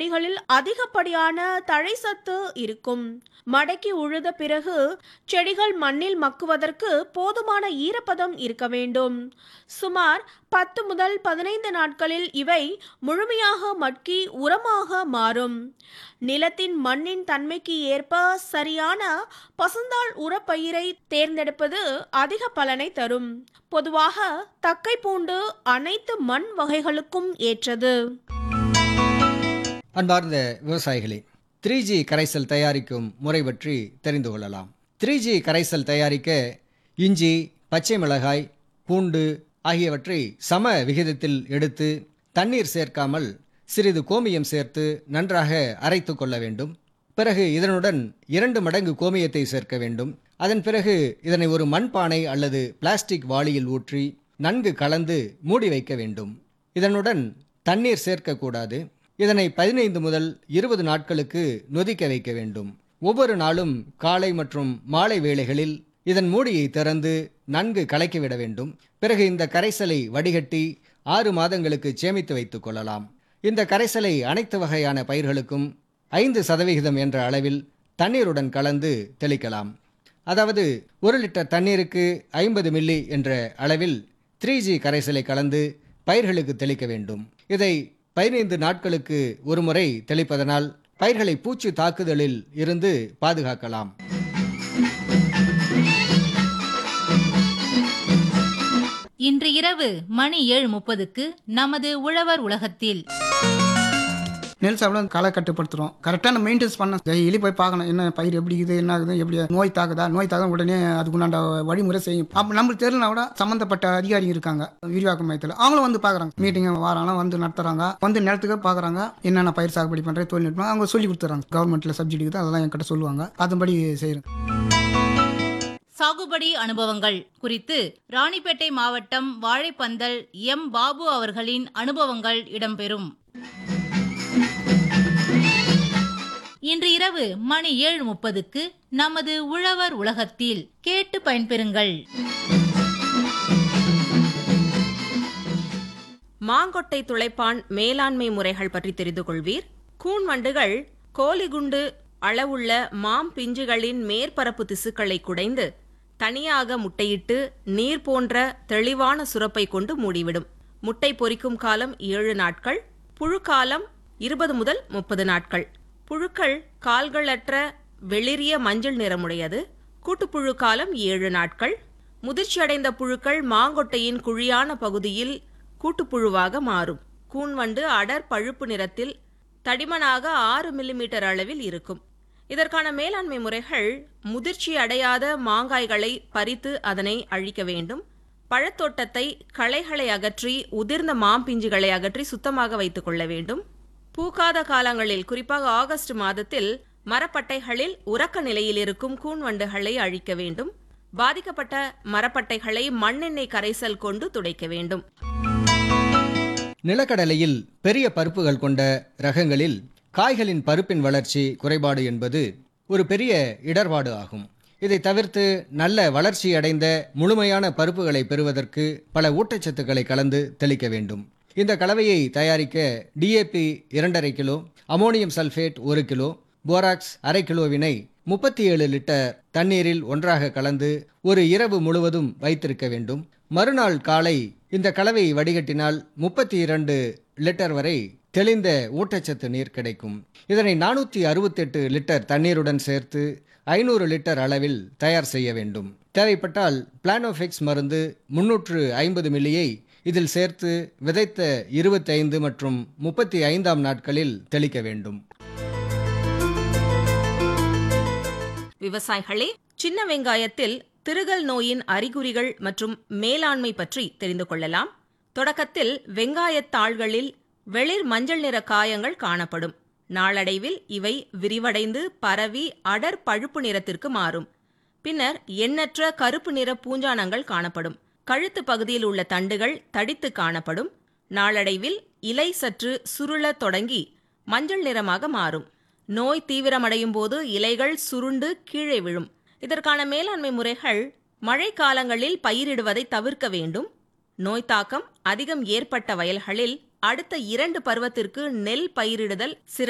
செடிகளில் அதிகப்படியான தழை சத்து இருக்கும் மடக்கி உழுத பிறகு செடிகள் மண்ணில் மக்குவதற்கு போதுமான ஈரப்பதம் இருக்க வேண்டும் சுமார் பத்து முதல் பதினைந்து நாட்களில் இவை முழுமையாக மட்கி உரமாக மாறும் நிலத்தின் மண்ணின் தன்மைக்கு ஏற்ப சரியான பசுந்தாள் உரப்பயிரை தேர்ந்தெடுப்பது அதிக பலனை தரும் பொதுவாக தக்கை பூண்டு அனைத்து மண் வகைகளுக்கும் ஏற்றது அன்பார்ந்த விவசாயிகளே த்ரீ ஜி கரைசல் தயாரிக்கும் முறை பற்றி தெரிந்து கொள்ளலாம் த்ரீ ஜி கரைசல் தயாரிக்க இஞ்சி பச்சை மிளகாய் பூண்டு ஆகியவற்றை சம விகிதத்தில் எடுத்து தண்ணீர் சேர்க்காமல் சிறிது கோமியம் சேர்த்து நன்றாக அரைத்து கொள்ள வேண்டும் பிறகு இதனுடன் இரண்டு மடங்கு கோமியத்தை சேர்க்க வேண்டும் அதன் பிறகு இதனை ஒரு மண்பானை அல்லது பிளாஸ்டிக் வாளியில் ஊற்றி நன்கு கலந்து மூடி வைக்க வேண்டும் இதனுடன் தண்ணீர் சேர்க்கக்கூடாது இதனை பதினைந்து முதல் இருபது நாட்களுக்கு நொதிக்க வைக்க வேண்டும் ஒவ்வொரு நாளும் காலை மற்றும் மாலை வேளைகளில் இதன் மூடியை திறந்து நன்கு கலக்கிவிட வேண்டும் பிறகு இந்த கரைசலை வடிகட்டி ஆறு மாதங்களுக்கு சேமித்து வைத்துக் கொள்ளலாம் இந்த கரைசலை அனைத்து வகையான பயிர்களுக்கும் ஐந்து சதவிகிதம் என்ற அளவில் தண்ணீருடன் கலந்து தெளிக்கலாம் அதாவது ஒரு லிட்டர் தண்ணீருக்கு ஐம்பது மில்லி என்ற அளவில் த்ரீ ஜி கரைசலை கலந்து பயிர்களுக்கு தெளிக்க வேண்டும் இதை பதினைந்து நாட்களுக்கு ஒருமுறை தெளிப்பதனால் பயிர்களை பூச்சி தாக்குதலில் இருந்து பாதுகாக்கலாம் இன்று இரவு மணி ஏழு முப்பதுக்கு நமது உழவர் உலகத்தில் நெல் சாப்பிட களை கட்டுப்படுத்துறோம் கரெக்டாக நம்ம மெயின்டைன்ஸ் பண்ண டெய்லி போய் பார்க்கணும் என்ன பயிர் எப்படி இருக்குது என்ன ஆகுது எப்படி நோய் தாக்குதா நோய் தாக்குதா உடனே அதுக்குண்டான வழிமுறை செய்யும் அப்போ நம்மளுக்கு தெரியலனா கூட சம்மந்தப்பட்ட அதிகாரி இருக்காங்க விரிவாக்க மையத்தில் அவங்களும் வந்து பார்க்குறாங்க மீட்டிங் வாராங்க வந்து நடத்துறாங்க வந்து நிலத்துக்கு பார்க்குறாங்க என்னென்ன பயிர் சாகுபடி பண்ணுற தொழில்நுட்பம் அவங்க சொல்லி கொடுத்துறாங்க கவர்மெண்ட்டில் சப்சிடி இருக்குது அதெல்லாம் என்கிட்ட சொல்லுவாங்க அதன்படி செய்கிறேன் சாகுபடி அனுபவங்கள் குறித்து ராணிப்பேட்டை மாவட்டம் வாழைப்பந்தல் எம் பாபு அவர்களின் அனுபவங்கள் இடம்பெறும் இன்று இரவு மணி ஏழு முப்பதுக்கு நமது உழவர் உலகத்தில் கேட்டு பயன்பெறுங்கள் மாங்கொட்டை துளைப்பான் மேலாண்மை முறைகள் பற்றி தெரிந்து கொள்வீர் கூன் வண்டுகள் கோலிகுண்டு அளவுள்ள மாம் பிஞ்சுகளின் மேற்பரப்பு திசுக்களை குடைந்து தனியாக முட்டையிட்டு நீர் போன்ற தெளிவான சுரப்பை கொண்டு மூடிவிடும் முட்டை பொரிக்கும் காலம் ஏழு நாட்கள் புழு காலம் இருபது முதல் முப்பது நாட்கள் புழுக்கள் கால்களற்ற வெளிரிய மஞ்சள் நிறமுடையது கூட்டுப்புழு காலம் ஏழு நாட்கள் முதிர்ச்சியடைந்த புழுக்கள் மாங்கொட்டையின் குழியான பகுதியில் கூட்டுப்புழுவாக மாறும் கூன்வண்டு அடர் பழுப்பு நிறத்தில் தடிமனாக ஆறு மில்லிமீட்டர் அளவில் இருக்கும் இதற்கான மேலாண்மை முறைகள் முதிர்ச்சி அடையாத மாங்காய்களை பறித்து அதனை அழிக்க வேண்டும் பழத்தோட்டத்தை களைகளை அகற்றி உதிர்ந்த மாம்பிஞ்சுகளை அகற்றி சுத்தமாக வைத்துக் கொள்ள வேண்டும் பூக்காத காலங்களில் குறிப்பாக ஆகஸ்ட் மாதத்தில் மரப்பட்டைகளில் உறக்க நிலையில் இருக்கும் கூன்வண்டுகளை அழிக்க வேண்டும் பாதிக்கப்பட்ட மரப்பட்டைகளை மண்ணெண்ணெய் கரைசல் கொண்டு துடைக்க வேண்டும் நிலக்கடலையில் பெரிய பருப்புகள் கொண்ட ரகங்களில் காய்களின் பருப்பின் வளர்ச்சி குறைபாடு என்பது ஒரு பெரிய இடர்பாடு ஆகும் இதை தவிர்த்து நல்ல வளர்ச்சியடைந்த முழுமையான பருப்புகளை பெறுவதற்கு பல ஊட்டச்சத்துக்களை கலந்து தெளிக்க வேண்டும் இந்த கலவையை தயாரிக்க டிஏபி இரண்டரை கிலோ அமோனியம் சல்ஃபேட் ஒரு கிலோ போராக்ஸ் அரை கிலோவினை முப்பத்தி ஏழு லிட்டர் தண்ணீரில் ஒன்றாக கலந்து ஒரு இரவு முழுவதும் வைத்திருக்க வேண்டும் மறுநாள் காலை இந்த கலவையை வடிகட்டினால் முப்பத்தி இரண்டு லிட்டர் வரை தெளிந்த ஊட்டச்சத்து நீர் கிடைக்கும் இதனை நானூற்றி அறுபத்தெட்டு லிட்டர் தண்ணீருடன் சேர்த்து ஐநூறு லிட்டர் அளவில் தயார் செய்ய வேண்டும் தேவைப்பட்டால் பிளானோஃபிக்ஸ் மருந்து முன்னூற்று ஐம்பது மில்லியை இதில் சேர்த்து விதைத்த இருபத்தைந்து மற்றும் முப்பத்தி ஐந்தாம் நாட்களில் தெளிக்க வேண்டும் விவசாயிகளே சின்ன வெங்காயத்தில் திருகல் நோயின் அறிகுறிகள் மற்றும் மேலாண்மை பற்றி தெரிந்து கொள்ளலாம் தொடக்கத்தில் வெங்காயத் தாள்களில் வெளிர் மஞ்சள் நிற காயங்கள் காணப்படும் நாளடைவில் இவை விரிவடைந்து பரவி அடர் பழுப்பு நிறத்திற்கு மாறும் பின்னர் எண்ணற்ற கருப்பு நிற பூஞ்சானங்கள் காணப்படும் கழுத்து பகுதியில் உள்ள தண்டுகள் தடித்து காணப்படும் நாளடைவில் இலை சற்று சுருளத் தொடங்கி மஞ்சள் நிறமாக மாறும் நோய் தீவிரமடையும் போது இலைகள் சுருண்டு கீழே விழும் இதற்கான மேலாண்மை முறைகள் மழை காலங்களில் பயிரிடுவதை தவிர்க்க வேண்டும் நோய் தாக்கம் அதிகம் ஏற்பட்ட வயல்களில் அடுத்த இரண்டு பருவத்திற்கு நெல் பயிரிடுதல் சிறந்த